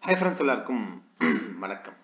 hi friends எல்லாருக்கும் வணக்கம்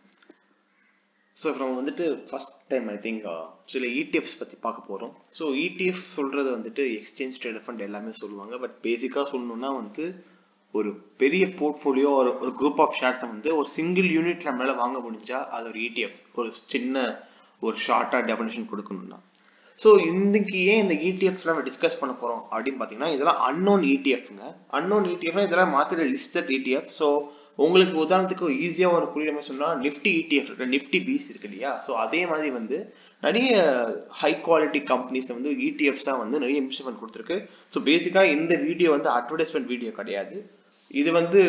so இப்போ நம்ம வந்துட்டு ஃபர்ஸ்ட் டைம் ஐ திங்க் சில இடிஎஃப்ஸ் பற்றி பார்க்க போகிறோம் ஸோ இடிஎஃப் சொல்கிறது வந்துட்டு எக்ஸ்சேஞ்ச் ட்ரேட் ஃபண்ட் எல்லாமே சொல்லுவாங்க பட் பேசிக்காக சொல்லணும்னா வந்து ஒரு பெரிய போர்ட்ஃபோலியோ ஒரு ஒரு குரூப் ஆஃப் ஷேர்ஸை வந்து ஒரு சிங்கிள் யூனிட் நம்மளால வாங்க முடிஞ்சா அது ஒரு இடிஎஃப் ஒரு சின்ன ஒரு ஷார்ட்டாக டெஃபினேஷன் கொடுக்கணும்னா ஸோ இன்னைக்கு ஏன் இந்த இடிஎஃப்ஸ்லாம் நம்ம டிஸ்கஸ் பண்ண போகிறோம் அப்படின்னு பார்த்தீங்கன்னா இதெல்லாம் அன்னோன் இடிஎஃப்ங்க அன்னோன் இடிஎஃப்னா இதெல்லாம் மார்க்கெட்டில் லிஸ்டட் இடிஎஃப் ஸோ உங்களுக்கு உதாரணத்துக்கு ஈஸியாக ஒரு புரியுற மாதிரி சொன்னால் நிஃப்டி இடிஎஃப் இருக்கு நிஃப்டி பீஸ் இருக்கு இல்லையா ஸோ அதே மாதிரி வந்து நிறைய ஹை குவாலிட்டி கம்பெனிஸ் வந்து இடிஎஃப்ஸாக வந்து நிறைய இன்வெஸ்ட்மெண்ட் கொடுத்துருக்கு ஸோ பேசிக்காக இந்த வீடியோ வந்து அட்வர்டைஸ்மெண்ட் வீடியோ கிடையாது இது வந்து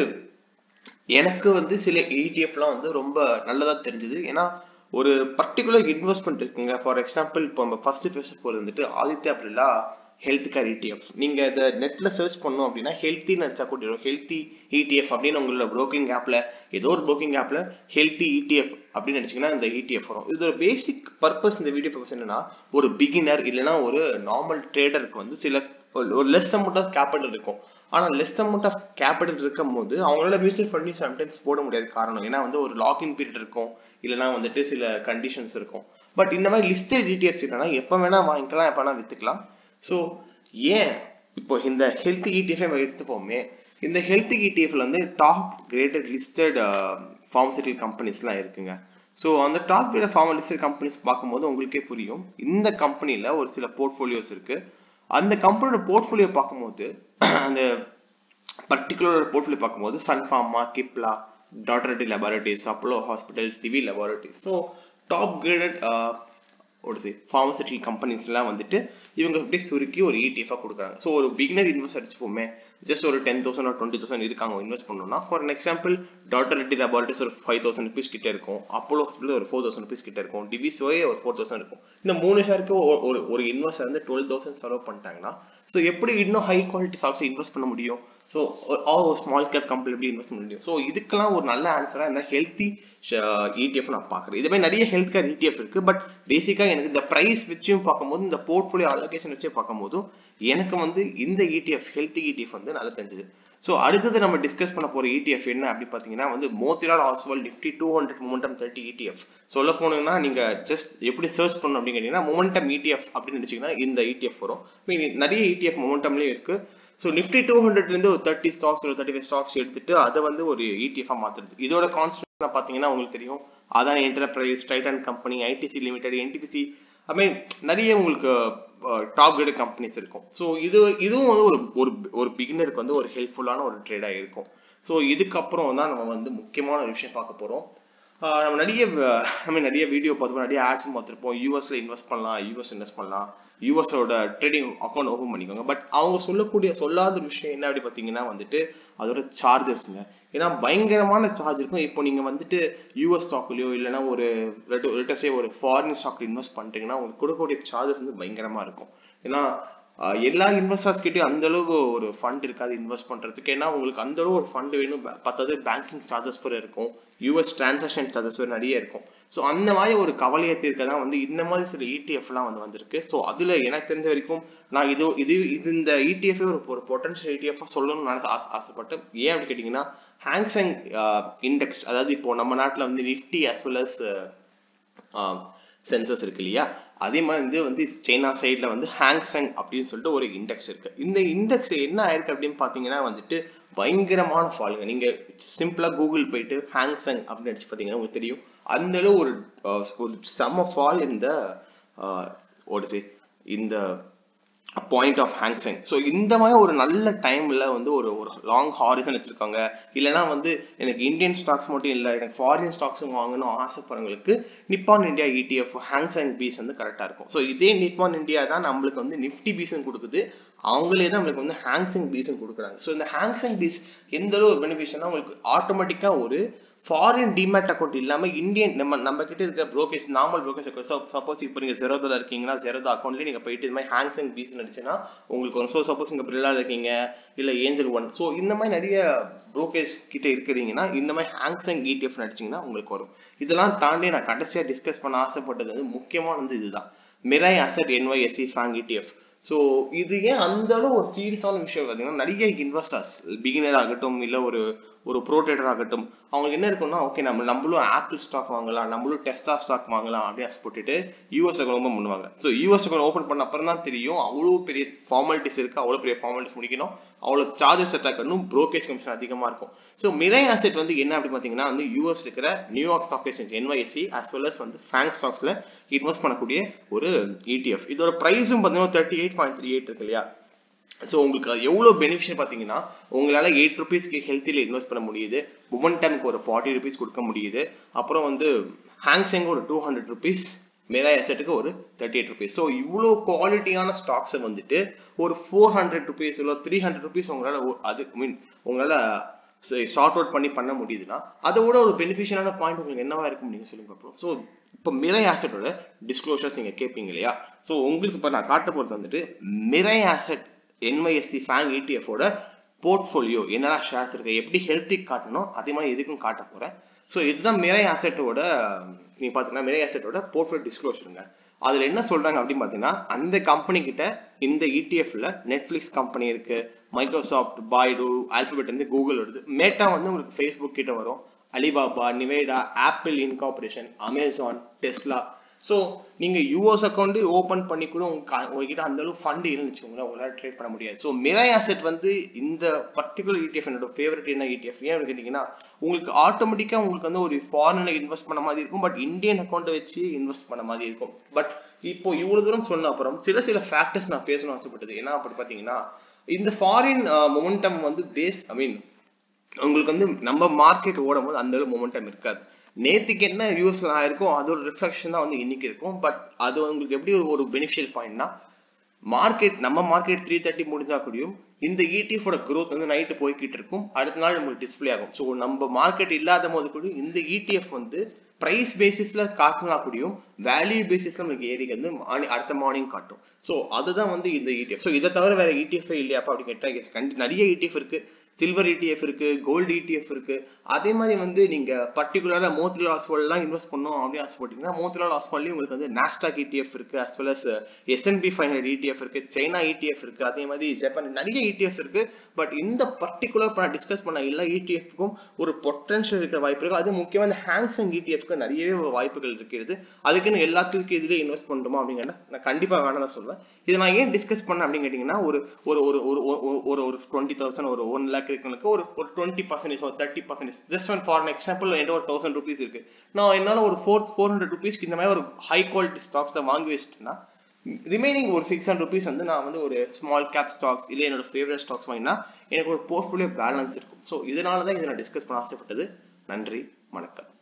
எனக்கு வந்து சில இடிஎஃப்லாம் வந்து ரொம்ப நல்லதாக தெரிஞ்சுது ஏன்னா ஒரு பர்டிகுலர் இன்வெஸ்ட்மெண்ட் இருக்குங்க ஃபார் எக்ஸாம்பிள் இப்போ நம்ம ஃபர்ஸ்ட் பேச போகிறது வந்துட்டு Aditya Birla health care ETF நீங்க இதை நெட்ல சர்ச் பண்ணோம் அப்படின்னா ஹெல்த்தின்னு நினைச்சா கூட்டிடும் ஹெல்த்தி இடிஎஃப் அப்படின்னு உங்களோட ப்ரோக்கிங் ஆப்ல ஏதோ ஒரு ப்ரோக்கிங் ஆப்ல ஹெல்த்தி இடிஎஃப் அப்படின்னு நினைச்சீங்கன்னா இந்த இடிஎஃப் வரும் இதோட பேசிக் பர்பஸ் இந்த வீடியோ பர்பஸ் என்னன்னா ஒரு பிகினர் இல்லைன்னா ஒரு நார்மல் ட்ரேடருக்கு வந்து சில ஒரு லெஸ் அமௌண்ட் ஆஃப் கேபிட்டல் இருக்கும் ஆனா லெஸ் அமௌண்ட் ஆஃப் கேபிட்டல் இருக்கும் போது அவங்களால மியூச்சுவல் ஃபண்டி சம்டைம்ஸ் போட முடியாது காரணம் ஏன்னா வந்து ஒரு லாக்இன் பீரியட் இருக்கும் இல்லைன்னா வந்துட்டு சில கண்டிஷன்ஸ் இருக்கும் பட் இந்த மாதிரி லிஸ்டட் டீடைல்ஸ் இல்லைன்னா எப்போ வேணா வாங்கிக்கலாம் எப்போ வேணா வித்துக்கலாம் ஸோ ஏன் இப்போ இந்த ஹெல்த் இடிஎஃப் நம்ம எடுத்துப்போமே இந்த ஹெல்த் இடிஎஃப்ல வந்து டாப் கிரேட்டட் லிஸ்டட் ஃபார்மசிட்டிக்கல் கம்பெனிஸ்லாம் இருக்குங்க ஸோ அந்த top grade pharma listed companies பார்க்கும்போது உங்களுக்கே புரியும் இந்த கம்பெனியில் ஒரு சில போர்ட்ஃபோலியோஸ் இருக்கு அந்த கம்பெனியோட போர்ட்ஃபோலியோ பார்க்கும்போது அந்த பர்டிகுலர் போர்ட்ஃபோலியோ பார்க்கும்போது சன்ஃபார்மா கிப்லா டாக்டர் டி laboratories Apollo hospital Divi laboratories so top graded ஒரு சி ஃபார்மசிட்டிக்கல் கம்பெனிஸ்லாம் வந்துட்டு இவங்க அப்படியே சுருக்கி ஒரு இடிஎஃபாக கொடுக்குறாங்க ஸோ ஒரு பிகினர் இன்வெஸ்ட் அடிச்சுப்போமே ஜஸ்ட் ஒரு டென் தௌசண்ட் ஒரு டுவெண்ட்டி தௌசண்ட் இருக்காங்க இன்வெஸ்ட் பண்ணணும்னா for an example doctor Reddy laboratories ஒரு ஃபைவ் தௌசண்ட் ருபீஸ் கிட்ட இருக்கும் அப்போலோ ஹாஸ்பிட்டல் ஒரு ஃபோர் தௌசண்ட் ருபீஸ் கிட்ட இருக்கும் டிவிஸ்ஓயே ஒரு ஃபோர் தௌசண்ட் இருக்கும் இந்த மூணு ஷேருக்கு ஒரு ஒரு இன்வெஸ்ட் வந்து டுவெல் தௌசண்ட் செலவு பண்ணிட்டாங்கன்னா ஸோ எப்படி இன்னும் ஹை குவாலிட்டி ஸ்டாக்ஸ் இன்வெஸ்ட் பண்ண முடியும் ஸோ ஒரு ஸ்மால் கேப் கம்பெனி எப்படி இன்வெஸ்ட் பண்ண முடியும் ஸோ இதுக்கெல்லாம் ஒரு நல்ல ஆன்சராக இந்த ஹெல்த்தி இடிஎஃப் நான் பார்க்குறேன் இதுவே நிறைய ஹெல்த் கேர் இடிஎஃப் இருக்கு பட் பேசிக்காக எனக்கு இந்த ப்ரைஸ் வச்சும் பார்க்கும்போது இந்த போர்ட்ஃபோலியோ அலோகேஷன் வச்சு பார்க்கும்போது எனக்கு வந்து இந்த இடிஎஃப் ஹெல்த் இடிஎஃப் வந்து நல்லா தெரிஞ்சது ஸோ அடுத்தது நம்ம டிஸ்கஸ் பண்ண போற இடிஎஃப் என்ன அப்படி பார்த்தீங்கன்னா வந்து Motilal Oswal Nifty two hundred momentum thirty ETF சொல்ல போனீங்கன்னா நீங்க ஜஸ்ட் எப்படி சர்ச் பண்ணணும் அப்படின்னு கேட்டீங்கன்னா மொமெண்டம் இடிஎஃப் அப்படின்னு நினைச்சீங்கன்னா இந்த இடிஎஃப் வரும் நிறைய இடிஎஃப் மொமெண்டம்லேயும் இருக்கு ஸோ நிஃப்டி டூ ஹண்ட்ரட்லேருந்து ஒரு தேர்ட்டி ஸ்டாக்ஸ் ஒரு தேர்ட்டி ஃபைவ் ஸ்டாக்ஸ் எடுத்துட்டு அதை வந்து ஒரு இடிஎஃபாக மாற்றுறது இதோட கான்ஸ்டன்ட் பார்த்தீங்கன்னா உங்களுக்கு தெரியும் அதான் enterprise Titan company ITC limited NTPC I mean நிறைய உங்களுக்கு டாப் கிரேட் கம்பெனிஸ் இருக்கும் ஸோ இது இதுவும் வந்து ஒரு ஒரு ஒரு பிகினருக்கு வந்து ஒரு ஹெல்ப்ஃபுல்லான ஒரு ட்ரேடாக இருக்கும் ஸோ இதுக்கப்புறம் தான் நம்ம வந்து முக்கியமான ஒரு விஷயம் பார்க்க போகிறோம் நம்ம நிறைய நம்ம நிறைய வீடியோ பார்த்துப்போம் நிறைய ஆட்ஸ் பார்த்துருப்போம் யூஎஸ்ல இன்வெஸ்ட் பண்ணலாம் யூஎஸ் இன்வெஸ்ட் பண்ணலாம் யூஎஸோட ட்ரேடிங் அக்கௌண்ட் ஓப்பன் பண்ணிக்கோங்க பட் அவங்க சொல்லக்கூடிய சொல்லாத விஷயம் என்ன அப்படி பார்த்தீங்கன்னா வந்துட்டு அதோட சார்ஜஸ்ங்க ஏன்னா பயங்கரமான சார்ஜ் இருக்கும் இப்போ நீங்க வந்துட்டு யூஎஸ் ஸ்டாக்லயோ இல்லைன்னா ஒரு லேட்டஸ்டே ஒரு ஃபாரின் ஸ்டாக் இன்வெஸ்ட் பண்ணிட்டீங்கன்னா உங்களுக்கு கொடுக்கக்கூடிய சார்ஜஸ் வந்து பயங்கரமா இருக்கும் ஏன்னா எல்லா இன்வெஸ்டர்ஸ் கிட்டயும் அந்த அளவு ஒரு ஃபண்ட் இருக்காது இன்வெஸ்ட் பண்றதுக்கு ஏன்னா உங்களுக்கு அந்த அளவு ஒரு ஃபண்ட் வேணும் பத்தாவது பேங்கிங் சார்ஜஸ் வேற இருக்கும் யூஎஸ் டிரான்சாக்ஷன் சார்ஜஸ் வேற நிறைய இருக்கும் ஸோ அந்த மாதிரி ஒரு கவலையை தீர்க்க தான் வந்து இந்த மாதிரி சில இடிஎஃப்லாம் வந்து வந்திருக்கு ஸோ அதுல எனக்கு தெரிஞ்ச வரைக்கும் நான் இது இது இது இந்த இடிஎஃப் ஒரு ஒரு பொட்டன்ஷியல் இடிஎஃப் சொல்லணும்னு நான் ஆசைப்பட்டேன் ஏன் அப்படி கேட்டீங்கன்னா ஹேங்ஸங் இண்டெக்ஸ் அதாவது இப்போ நம்ம நாட்டில் வந்து Nifty as well as Sensex இருக்கு இல்லையா அதே மாதிரி வந்து வந்து சைனா சைட்ல வந்து ஹேங்ஸங் அப்படின்னு சொல்லிட்டு ஒரு இண்டெக்ஸ் இருக்கு இந்த இண்டெக்ஸ் என்ன ஆயிருக்கு அப்படின்னு பாத்தீங்கன்னா வந்துட்டு பயங்கரமான ஃபாலுங்க நீங்க சிம்பிளா கூகுள் போயிட்டு ஹேங்ஸங் அப்படின்னு அடிச்சு பாத்தீங்கன்னா உங்களுக்கு தெரியும் அந்த அளவு ஒரு ஒரு செம ஃபால் இந்த ஒரு இந்த பாயிண்ட் ஆஃப் ஹேங்ஸிங் ஸோ இந்த மாதிரி ஒரு நல்ல டைம்ல வந்து ஒரு ஒரு லாங் ஹாரிசன் வச்சிருக்காங்க இல்லைனா வந்து எனக்கு இந்தியன் ஸ்டாக்ஸ் மட்டும் இல்லை எனக்கு ஃபாரின் ஸ்டாக்ஸும் வாங்கணும் ஆசைப்படுறவங்களுக்கு Nippon India ETF Hang Seng BeES வந்து கரெக்டாக இருக்கும் ஸோ இதே நிப்பான் இந்தியா தான் நம்மளுக்கு வந்து நிஃப்டி பீஸும் கொடுக்குது அவங்களே தான் நம்மளுக்கு வந்து ஹேங்ஸிங் பீஸும் கொடுக்குறாங்க ஸோ இந்த ஹேங்ஸிங் பீஸ் எந்த அளவு பெனிஃபிஷனா உங்களுக்கு ஆட்டோமேட்டிக்காக ஒரு ஃபாரின் டிமேட் அக்கௌண்ட் இல்லாம இந்தியன் நம்ம நம்ம கிட்ட இருக்க ப்ரோக்கேஸ் நார்மல் ப்ரோக்கேஸ் சப்போஸ் இப்போ நீங்க ஜெரோதால இருக்கீங்கன்னா ஜெரோதா அக்கௌண்ட்ல நீங்க போயிட்டு இது மாதிரி ஹேங்ஸிங் பீஸ் நடிச்சுன்னா உங்களுக்கு ஸோ சப்போஸ் நீங்க பிரில்லா இருக்கீங்க இல்ல ஏஞ்சல் ஒன் ஸோ இந்த மாதிரி நிறைய ப்ரோக்கேஸ் கிட்ட இருக்கிறீங்கன்னா இந்த மாதிரி ஹேங்ஸிங் இடிஎஃப் நடிச்சிங்கன்னா உங்களுக்கு வரும் இதெல்லாம் தாண்டி நான் கடைசியா டிஸ்கஸ் பண்ண ஆசைப்பட்டது வந்து முக்கியமானது இதுதான் Mirae Asset NYSE FANG ETF so இது ஏன் அந்த அளவு ஒரு சீரியஸான விஷயம் பார்த்தீங்கன்னா நிறைய இன்வெஸ்டர்ஸ் பிகினர் ஆகட்டும் இல்லை ஒரு ஒரு ப்ரோ ட்ரேடர் ஆகட்டும் அவங்களுக்கு என்ன இருக்கும்னா ஓகே நம்ம நம்மளும் ஆப்பிள் ஸ்டாக் வாங்கலாம் நம்மளும் டெஸ்டா ஸ்டாக் வாங்கலாம் அப்படின்னு போட்டுட்டு யூஎஸ் அக்கௌண்ட் ஓப்பன் பண்ணுவாங்க ஸோ யூஎஸ் அக்கௌண்ட் ஓப்பன் பண்ண அப்புறம் தான் தெரியும் அவ்வளோ பெரிய ஃபார்மாலிட்டிஸ் இருக்கு அவ்வளோ பெரிய ஃபார்மாலிட்டிஸ் முடிக்கணும் அவ்வளோ சார்ஜஸ் செட் ஆகணும் ப்ரோக்கேஜ் கமிஷன் அதிகமாக இருக்கும் ஸோ மிரை அசெட் வந்து என்ன அப்படி பார்த்தீங்கன்னா வந்து யூஎஸ் இருக்கிற New York stock exchange NYSE as well as வந்து ஃபேங்க் ஸ்டாக்ஸ்ல இன்வெஸ்ட் பண்ணக்கூடிய ஒரு இடிஎஃப் இதோட ப்ரைஸும் பார்த்தீங்கன்னா thirty eight point three eight இருக்கு இல்லையா ஸோ உங்களுக்கு எவ்வளோ பெனிஃபிஷியல் பார்த்தீங்கன்னா உங்களால் எயிட் ருபீஸ்க்கு ஹெல்த்தியில் இன்வெஸ்ட் பண்ண முடியுது டைமுக்கு ஒரு ஃபார்ட்டி ருபீஸ் கொடுக்க முடியுது அப்புறம் வந்து ஹேங்ஸெங் ஒரு டூ ஹண்ட்ரட் ருபீஸ் மேரா அசெட்டுக்கு ஒரு தேர்ட்டி எயிட் ருபீஸ் ஸோ இவ்வளோ குவாலிட்டியான ஸ்டாக்ஸை வந்துட்டு ஒரு ஃபோர் ஹண்ட்ரட் ருபீஸ் இல்லை த்ரீ ஹண்ட்ரட் ருபீஸ் உங்களால் அது மீன் உங்களால் ஷார்ட் அவுட் பண்ணி பண்ண முடியுதுன்னா அதோட ஒரு பெனிஃபிஷியலான பாயிண்ட் உங்களுக்கு என்னவா இருக்கும் நீங்க சொல்லுங்க அப்புறம் ஸோ இப்போ மிரை ஆசெட்டோட டிஸ்க்ளோஷர்ஸ் நீங்க கேட்பீங்க இல்லையா ஸோ உங்களுக்கு இப்போ நான் காட்ட போகிறது வந்துட்டு மிரை ஆசெட் என்ஒஎஸ்சி ஃபேங் இடிஎஃபோட போர்ட்ஃபோலியோ என்னெல்லாம் ஷேர்ஸ் இருக்கு எப்படி ஹெல்த்தி காட்டணும் அதே மாதிரி எதுக்கும் காட்ட போறேன் ஸோ இதுதான் மிரை ஆசெட்டோட நீங்க பாத்தீங்கன்னா மிரை ஆசெட்டோட போர்ட்ஃபோலியோ டிஸ்க்ளோஷருங்க அதுல என்ன சொல்றாங்க அப்படின்னு பாத்தீங்கன்னா அந்த கம்பெனி கிட்ட இந்த இடிஎஃப்ல நெட்ஃபிளிக்ஸ் கம்பெனி இருக்கு மைக்ரோசாஃப்ட் பாய்டு ஆல்பபெட் வந்து கூகுள் வருது மேட்டா வந்து உங்களுக்கு ஃபேஸ்புக் கிட்ட வரும் Alibaba Nvidia Apple incorporation Amazon Tesla so நீங்க யூஎஸ் அக்கௌண்ட் ஓபன் பண்ணி கூட உங்க உங்ககிட்ட அந்த அளவு ஃபண்ட் இல்லைன்னு வச்சுக்கோங்களேன் உங்களால ட்ரேட் பண்ண முடியாது ஸோ மிரை அசெட் வந்து இந்த பர்டிகுலர் இடிஎஃப் என்னோட ஃபேவரட் என்ன இடிஎஃப் ஏன் கேட்டீங்கன்னா உங்களுக்கு ஆட்டோமேட்டிக்கா உங்களுக்கு வந்து ஒரு ஃபாரின்ல இன்வெஸ்ட் பண்ண மாதிரி இருக்கும் பட் இந்தியன் அக்கௌண்ட் வச்சு இன்வெஸ்ட் பண்ண மாதிரி இருக்கும் பட் இப்போ இவ்வளவு தூரம் சொன்ன அப்புறம் சில சில ஃபேக்டர்ஸ் நான் பேசணும் ஆசைப்பட்டது ஏன்னா அப்படி பாத்தீங்கன்னா இந்த ஃபாரின் மொமெண்டம் வந்து பேஸ் ஐ மீன் உங்களுக்கு வந்து நம்ம மார்க்கெட் ஓடும் போது அந்த அளவு மொமெண்டம் இருக்காது நேத்துக்கு என்ன யூஎஸ்ல ஆயிருக்கும் அதோட ரிஃப்ளெக்ஷன் தான் வந்து இன்னைக்கு இருக்கும் பட் அது உங்களுக்கு எப்படி ஒரு ஒரு பெனிஃபிஷியல் பாயிண்ட்னா மார்க்கெட் நம்ம மார்க்கெட் த்ரீ தேர்ட்டி முடிஞ்சா கூடயும் இந்த இடிஎஃபோட growth வந்து நைட்டு போய்கிட்டு இருக்கும் அடுத்த நாள் உங்களுக்கு டிஸ்பிளே ஆகும் ஸோ நம்ம மார்க்கெட் இல்லாத போது கூட இந்த இடிஎஃப் வந்து பிரைஸ் பேசிஸ்ல காட்டினா கூடயும் வேல்யூ பேசிஸ்ல நமக்கு ஏறி வந்து மார்னிங் அடுத்த மார்னிங் காட்டும் ஸோ அதுதான் வந்து இந்த இடிஎஃப் ஸோ இதை தவிர வேற இடிஎஃப் இல்லையாப்பா அப்படின்னு கேட்டா yes, கண்டி நிறைய இடிஎஃப் இருக்கு சில்வர் இடிஎஃப் இருக்கு கோல்டு இடிஎஃப் இருக்கு அதே மாதிரி வந்து நீங்க பர்டிகுலரா மோத்திலால் ஆஸ்வால்லாம் இன்வெஸ்ட் பண்ணோம் அப்படின்னு ஆசைப்பட்டீங்கன்னா மோத்திலால் ஆஸ்வால்லையும் உங்களுக்கு வந்து நாஸ்டாக் இடிஎஃப் இருக்கு as well as S and P five hundred ETF இருக்கு சைனா இடிஎஃப் இருக்கு அதே மாதிரி ஜப்பான் நிறைய இடிஎஃப் இருக்கு பட் இந்த பர்டிகுலர் நான் டிஸ்கஸ் பண்ண எல்லா இடிஎஃப்க்கும் ஒரு பொட்டன்ஷியல் இருக்கிற வாய்ப்பு இருக்கு அது முக்கியமா இந்த ஹேங்ஸங் இடிஎஃப்க்கு நிறையவே வாய்ப்புகள் இருக்கிறது அதுக்குன்னு எல்லாத்துக்கும் இதுலயே இன்வெஸ்ட் பண்ணணுமா அப்படிங்கன்னா நான் கண்டிப்பா வேணாம் தான் சொல்லுவேன் இதை நான் ஏன் டிஸ்கஸ் பண்ணேன் அப்படின்னு கேட்டீங்கன்னா ஒரு ஒரு ஒரு ஒரு ஒரு- ஒரு ஒரு டுவெண்ட்டி தௌசண்ட் ஒரு ஒன் லேக் இருக்கவங்களுக்கு ஒரு ஒரு டுவெண்ட்டி பர்சன்டேஜ் ஒரு thirty percentage just one for example என்கிட்ட ஒரு தௌசண்ட் ருபீஸ் இருக்கு நான் என்னால ஒரு ஃபோர் ஃபோர் ஹண்ட்ரட் ருபீஸ்க்கு இந்த மாதிரி ஒரு ஹை குவாலிட்டி ஸ்டாக்ஸ் வாங்கி வச்சுட்டேன்னா ரிமைனிங் ஒரு சிக்ஸ் ஹண்ட்ரட் ருபீஸ் வந்து நான் வந்து ஒரு ஸ்மால் கேப் ஸ்டாக்ஸ் இல்லை என்னோட ஃபேவரட் ஸ்டாக்ஸ் வாங்கினா எனக்கு ஒரு போர்ட்ஃபோலியோ பேலன்ஸ் இருக்கும் ஸோ இதனால தான் இதை நான் டிஸ்கஸ் பண்ண ஆசைப்பட்டது நன்றி வணக்கம்